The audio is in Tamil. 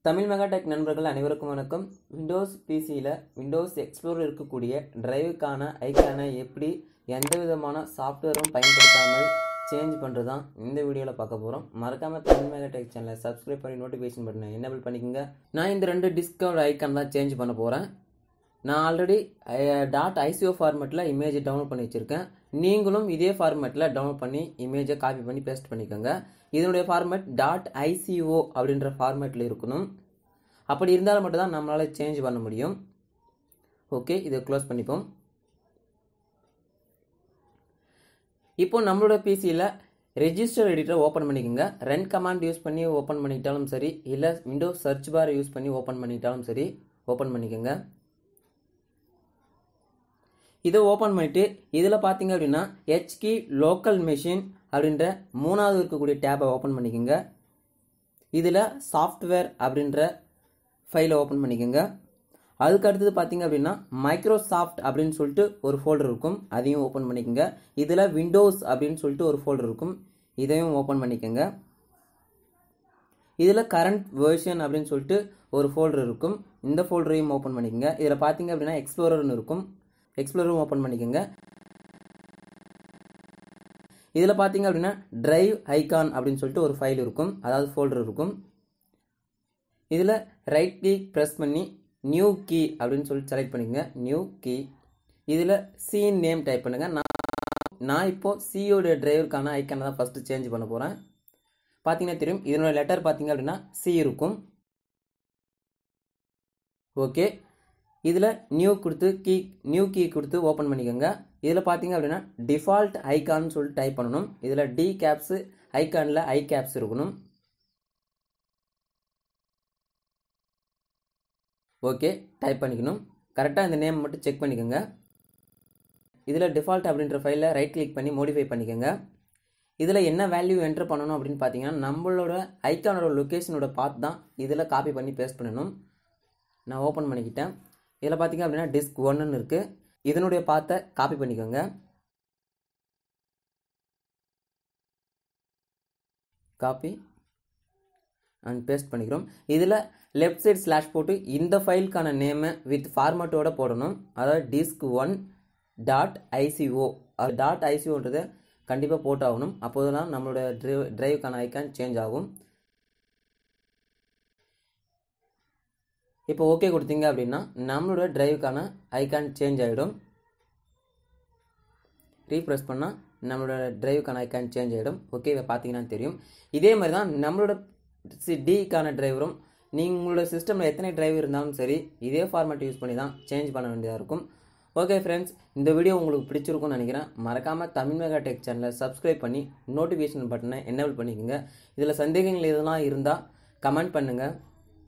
தமிழ் மெகாடெக் நண்பர்கள் அனைவருக்கும் வணக்கம் விண்டோஸ் பிசியில் விண்டோஸ் எக்ஸ்ப்ளோர் இருக்கக்கூடிய டிரைவுக்கான ஐக்கானை எப்படி எந்த விதமான சாஃப்ட்வேரும் பயன்படுத்தாமல் சேஞ்ச் பண்ணுறது தான் இந்த வீடியோவில் பார்க்க போகிறோம் மறக்காமல் தமிழ் மெகாடெக் சேனலை சப்ஸ்கிரைப் பண்ணி நோட்டிஃபிகேஷன் பட்டனை எனேபிள் பண்ணிக்கோங்க நான் இந்த ரெண்டு டிஸ்கவுண்ட் ஐக்கான் தான் சேஞ்ச் பண்ண போகிறேன் நான் ஆல்ரெடி டாட் ஐசிஓ ஃபார்மேட்டில் இமேஜை டவுன்லோட் பண்ணி வச்சுருக்கேன் நீங்களும் இதே ஃபார்மேட்டில் டவுன்லோட் பண்ணி இமேஜை காப்பி பண்ணி பேஸ்ட் பண்ணிக்கோங்க இதனுடைய ஃபார்மேட் டாட் ஐசிஓ அப்படின்ற ஃபார்மேட்டில் இருக்கணும் அப்படி இருந்தால் மட்டும்தான் நம்மளால் சேஞ்ச் பண்ண முடியும் ஓகே இதை க்ளோஸ் பண்ணிப்போம் இப்போ நம்மளோட பிசியில் ரெஜிஸ்டர் எடிட்டரை ஓப்பன் பண்ணிக்கோங்க ரென் கமாண்ட் யூஸ் பண்ணி ஓப்பன் பண்ணிக்கிட்டாலும் சரி இல்லை விண்டோஸ் சர்ச் பார் யூஸ் பண்ணி ஓப்பன் பண்ணிக்கிட்டாலும் சரி ஓப்பன் பண்ணிக்கோங்க இதை ஓப்பன் பண்ணிட்டு இதில் பார்த்தீங்க அப்படின்னா ஹெச்கி லோக்கல் மெஷின் அப்படின்ற மூணாவது இருக்கக்கூடிய டேபை ஓப்பன் பண்ணிக்கோங்க இதில் சாஃப்ட்வேர் அப்படின்ற ஃபைலை ஓப்பன் பண்ணிக்கோங்க அதுக்கு அடுத்தது பார்த்தீங்க அப்படின்னா மைக்ரோசாஃப்ட் அப்படின்னு சொல்லிட்டு ஒரு ஃபோல்டர் இருக்கும் அதையும் ஓப்பன் பண்ணிக்கோங்க இதில் விண்டோஸ் அப்படின்னு சொல்லிட்டு ஒரு ஃபோல்டர் இருக்கும் இதையும் ஓப்பன் பண்ணிக்கோங்க இதில் கரண்ட் வேர்ஷன் அப்படின்னு சொல்லிட்டு ஒரு ஃபோல்டர் இருக்கும் இந்த ஃபோல்டரையும் ஓப்பன் பண்ணிக்கோங்க இதில் பார்த்தீங்க அப்படின்னா எக்ஸ்ப்ளோரர்னு இருக்கும் எக்ஸ்ப்ளோரும் ஓப்பன் பண்ணிக்கோங்க இதில் பார்த்தீங்க அப்படின்னா டிரைவ் ஐகான் அப்படின்னு சொல்லிட்டு ஒரு ஃபைல் இருக்கும் அதாவது ஃபோல்டர் இருக்கும் இதில் ரைட் கீ ப்ரெஸ் பண்ணி நியூ கீ அப்படின்னு சொல்லிட்டு செலக்ட் பண்ணிக்கோங்க நியூ கீ இதில் சீன் நேம் டைப் பண்ணுங்கள் நான் நான் இப்போது சியோட டிரைவருக்கான ஐக்கானை தான் ஃபஸ்ட்டு சேஞ்ச் பண்ண போகிறேன் பார்த்தீங்கன்னா தெரியும் இதனோட லெட்டர் பார்த்தீங்க அப்படின்னா சி இருக்கும் ஓகே இதில் நியூ கொடுத்து கீ நியூ கீ கொடுத்து ஓப்பன் பண்ணிக்கோங்க இதில் பார்த்தீங்க அப்படின்னா டிஃபால்ட் ஐக்கான்னு சொல்லிட்டு டைப் பண்ணணும் இதில் டி கேப்ஸு ஐக்கானில் ஐ கேப்ஸ் இருக்கணும் ஓகே டைப் பண்ணிக்கணும் கரெக்டாக இந்த நேம் மட்டும் செக் பண்ணிக்கோங்க இதில் டிஃபால்ட் அப்படின்ற ஃபைலில் ரைட் கிளிக் பண்ணி மோடிஃபை பண்ணிக்கோங்க இதில் என்ன வேல்யூ என்ட்ரு பண்ணணும் அப்படின்னு பார்த்தீங்கன்னா நம்மளோட ஐக்கானோட லொக்கேஷனோட பார்த்து தான் இதில் காப்பி பண்ணி பேஸ்ட் பண்ணணும் நான் ஓப்பன் பண்ணிக்கிட்டேன் இதில் பார்த்தீங்க அப்படின்னா டிஸ்க் ஒன்றுன்னு இருக்குது இதனுடைய பார்த்தை காப்பி பண்ணிக்கோங்க காப்பி அண்ட் பேஸ்ட் பண்ணிக்கிறோம் இதில் லெஃப்ட் சைட் ஸ்லாஷ் போட்டு இந்த ஃபைலுக்கான நேமை வித் ஃபார்மேட்டோட போடணும் அதாவது டிஸ்க் ஒன் டாட் ஐசிஓ அது டாட் ஐசிஓன்றதை கண்டிப்பாக போட்டாகணும் அப்போது தான் நம்மளோட ட்ரைவ் ட்ரைவுக்கான ஐக்கான் சேஞ்ச் ஆகும் இப்போ ஓகே கொடுத்தீங்க அப்படின்னா நம்மளோட டிரைவுக்கான ஐக்கான் சேஞ்ச் ஆகிடும் ரீப்ரெஸ் பண்ணால் நம்மளோட டிரைவுக்கான ஐக்கான் சேஞ்ச் ஆகிடும் ஓகே இதை பார்த்தீங்கன்னா தெரியும் இதே மாதிரி தான் நம்மளோட சி டிக்கான டிரைவரும் நீங்கள் உங்களோட சிஸ்டமில் எத்தனை டிரைவ் இருந்தாலும் சரி இதே ஃபார்மேட் யூஸ் பண்ணி தான் சேஞ்ச் பண்ண வேண்டியதாக இருக்கும் ஓகே ஃப்ரெண்ட்ஸ் இந்த வீடியோ உங்களுக்கு பிடிச்சிருக்கும்னு நினைக்கிறேன் மறக்காமல் தமிழ் மெகா டெக் சேனலை சப்ஸ்கிரைப் பண்ணி நோட்டிஃபிகேஷன் பட்டனை என்னபிள் பண்ணிக்கோங்க இதில் சந்தேகங்கள் எதெல்லாம் இருந்தால் கமெண்ட் பண்ணுங்கள்